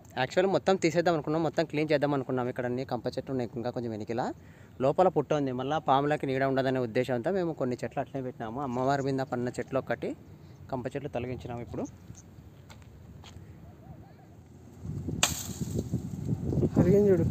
actually మొత్తం తీసేద్దాం అనుకున్నాం మొత్తం క్లీన్ చేద్దాం అనుకున్నాం ఇక్కడ అన్ని కంప చెట్లు ఉన్నాయి ఇంకా కొంచెం వెనికిలా లోపల పుట్ట ఉంది మళ్ళీ పాములకి నీడ ఉండదనే ఉద్దేశంతో మేము కొన్ని చెట్లు అట్లనే పెట్టినాము అమ్మవారి మీద పడిన చెట్లు ఒక్కటి కంప చెట్లు తొలగించినాము ఇప్పుడు అరిగింది చూడు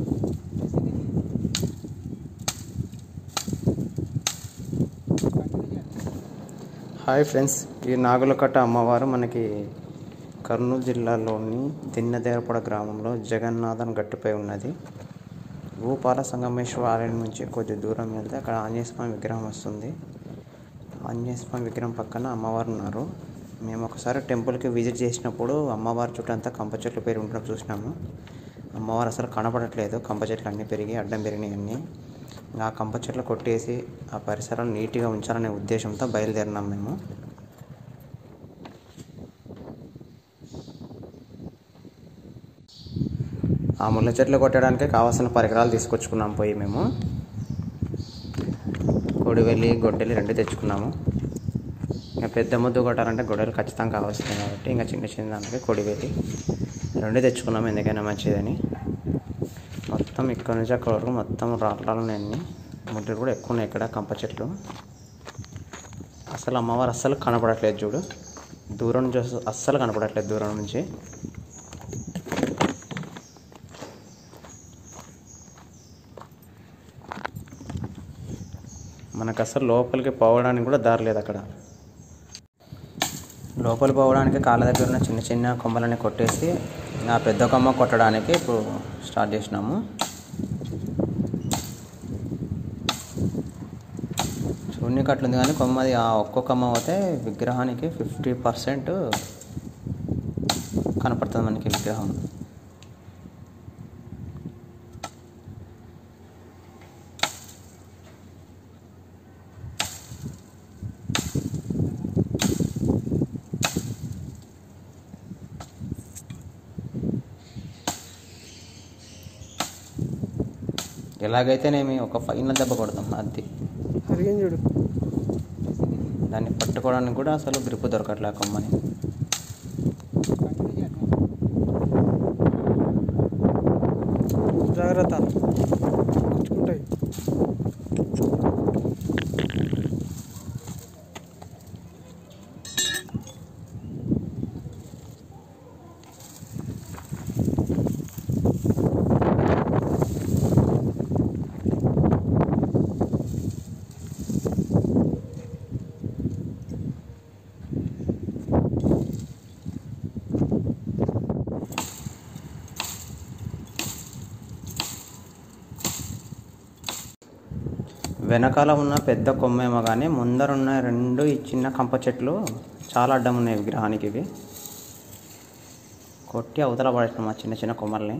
హాయ్ ఫ్రెండ్స్ ఈ నాగులకట్ట అమ్మవారు మనకి కర్నూలు జిల్లాలోని దిన్నదేరపడ గ్రామంలో జగన్నాథన్ గట్టుపై ఉన్నది భూపాల సంగమేశ్వర ఆలయం నుంచి కొద్ది దూరం వెళ్తే అక్కడ ఆంజనేయ స్వామి విగ్రహం వస్తుంది ఆంజనేయ స్వామి విగ్రహం పక్కన అమ్మవారు ఉన్నారు మేము ఒకసారి టెంపుల్కి విజిట్ చేసినప్పుడు అమ్మవారి చుట్టూ కంప చెట్లు పెరిగి ఉండడం చూసినాము అమ్మవారు అసలు కనపడట్లేదు కంప చెట్లు అన్నీ పెరిగి అడ్డం పెరిగినాయి అన్నీ ఇంకా ఆ కంప చెట్లు కొట్టేసి ఆ పరిసరాలు నీట్గా ఉంచాలనే ఉద్దేశంతో బయలుదేరినాం మేము ఆ ముళ్ళ చెట్లు కొట్టడానికి కావాల్సిన పరికరాలు తీసుకొచ్చుకున్నాం పోయి మేము కొడివెల్లి గొడ్డలి రెండు తెచ్చుకున్నాము ఇంకా పెద్ద ముద్దు కొట్టాలంటే గొడ్డలు ఖచ్చితంగా కావాల్సింది కాబట్టి ఇంకా చిన్న చిన్న దానికి కొడివెల్లి రెండు తెచ్చుకున్నాము ఎందుకైనా మంచిదని మొత్తం ఇక్కడ నుంచి అక్కడ వరకు మొత్తం రాళ్ళు అన్ని ముడ్లు కూడా ఎక్కువ ఉన్నాయి ఇక్కడ కంప చెట్లు అసలు అమ్మవారు అస్సలు కనపడట్లేదు చూడు దూరం నుంచి అస- అస్సలు కనపడట్లేదు దూరం నుంచి మనకు అసలు లోపలికి పోవడానికి కూడా దారి లేదు అక్కడ లోపలి పోవడానికి కాళ్ళ దగ్గర ఉన్న చిన్న చిన్న కొమ్మలని కొట్టేసి నా పెద్ద కొమ్మ కొట్టడానికి ఇప్పుడు స్టార్ట్ చేసినాము చూడనీకి అట్లుంది కానీ కొమ్మది ఆ ఒక్క కొమ్మ పోతే విగ్రహానికి ఫిఫ్టీ పర్సెంట్ కనపడుతుంది మనకి విగ్రహం ఎలాగైతేనేమి ఒక ఫైనల్ దెబ్బ కొడతాం అది అరిగింది చూడు దాన్ని పట్టుకోవడానికి కూడా అసలు గ్రిప్ దొరకట్లే ఆ కొమ్మని జాగ్రత్త గుచ్చుకుంటాయి వెనకాల ఉన్న పెద్ద కొమ్మ ఏమో కానీ ముందరున్న రెండు ఈ చిన్న కంప చెట్లు చాలా అడ్డం ఉన్నాయి విగ్రహానికి ఇవి కొట్టి అవతల పడేసినాం ఆ చిన్న చిన్న కొమ్మల్ని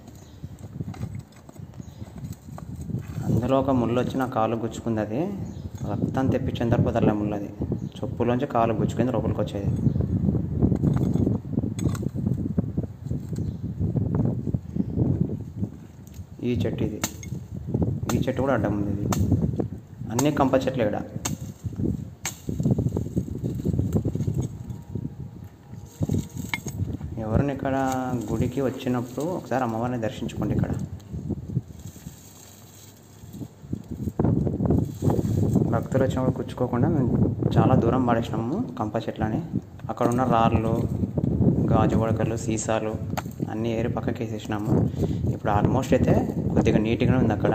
అందులో ఒక ముళ్ళు వచ్చి నా కాలు గుచ్చుకుంది అది రక్తం తెప్పించిన తర్వాత అలా ముళ్ళు అది చొప్పులోంచి కాలు గుచ్చుకుంది లోపలికి వచ్చేది ఈ చెట్టు ఇది ఈ చెట్టు కూడా అడ్డం ఉంది ఇది అన్ని కంప చెట్లు ఇక్కడ ఎవరిని ఇక్కడ గుడికి వచ్చినప్పుడు ఒకసారి అమ్మవారిని దర్శించుకోండి ఇక్కడ భక్తులు వచ్చినప్పుడు కూర్చుకోకుండా మేము చాలా దూరం పడేసినాము కంప చెట్లని అక్కడ ఉన్న రాళ్ళు గాజు గొడకలు సీసాలు అన్నీ ఏరి పక్కకి వేసేసినాము ఇప్పుడు ఆల్మోస్ట్ అయితే కొద్దిగా నీట్గానే ఉంది అక్కడ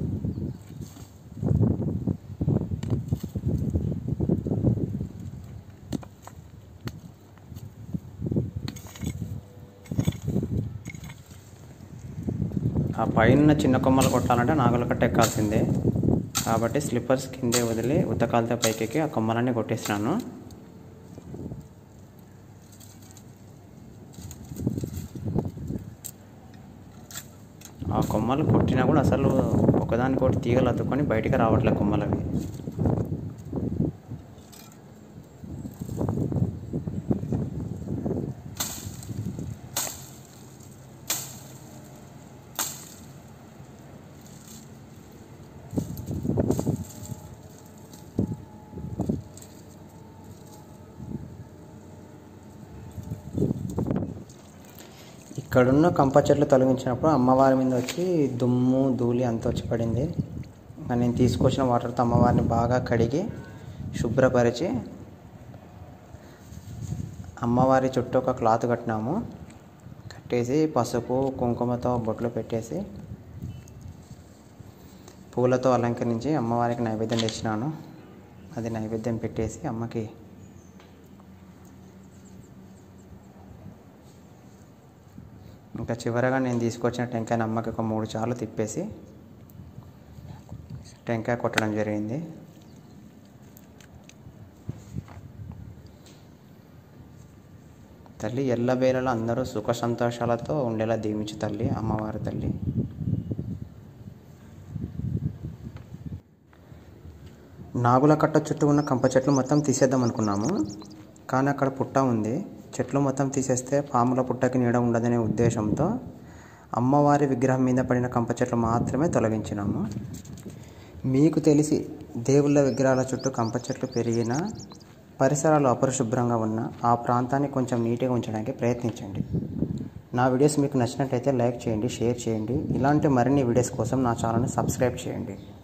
ఆ పైన చిన్న కొమ్మలు కొట్టాలంటే నాగుల కట్ట ఎక్కాల్సిందే కాబట్టి స్లిప్పర్స్ కిందే వదిలి ఉత్తకాలతో పైకెక్కి ఆ కొమ్మలన్నీ కొట్టేసినాను ఆ కొమ్మలు కొట్టినా కూడా అసలు ఒకదానికొకటి తీగలు అతుక్కొని బయటికి రావట్లే కొమ్మలు అవి ఇక్కడున్న కంప చెట్లు తొలగించినప్పుడు అమ్మవారి మీద వచ్చి దుమ్ము ధూళి అంత వచ్చి పడింది ఇంకా నేను తీసుకొచ్చిన వాటర్తో అమ్మవారిని బాగా కడిగి శుభ్రపరిచి అమ్మవారి చుట్టూ ఒక క్లాత్ కట్టినాము కట్టేసి పసుపు కుంకుమతో బొట్లు పెట్టేసి పూలతో అలంకరించి అమ్మవారికి నైవేద్యం తెచ్చినాను అది నైవేద్యం పెట్టేసి అమ్మకి ఇంకా చివరగా నేను తీసుకొచ్చిన టెంకాయని అమ్మకి ఒక మూడు సార్లు తిప్పేసి టెంకాయ కొట్టడం జరిగింది తల్లి ఎల్లవేళలో అందరూ సుఖ సంతోషాలతో ఉండేలా దీవించు తల్లి అమ్మవారి తల్లి నాగుల కట్ట చుట్టూ ఉన్న కంప చెట్లు మొత్తం తీసేద్దాం అనుకున్నాము కానీ అక్కడ పుట్ట ఉంది చెట్లు మొత్తం తీసేస్తే పాముల పుట్టకి నీడ ఉండదనే ఉద్దేశంతో అమ్మవారి విగ్రహం మీద పడిన కంప చెట్లు మాత్రమే తొలగించినాము మీకు తెలిసి దేవుళ్ళ విగ్రహాల చుట్టూ కంప చెట్లు పెరిగిన పరిసరాలు అపరిశుభ్రంగా ఉన్న ఆ ప్రాంతాన్ని కొంచెం నీట్గా ఉంచడానికి ప్రయత్నించండి నా వీడియోస్ మీకు నచ్చినట్టయితే లైక్ చేయండి షేర్ చేయండి ఇలాంటి మరిన్ని వీడియోస్ కోసం నా ఛానల్ని సబ్స్క్రైబ్ చేయండి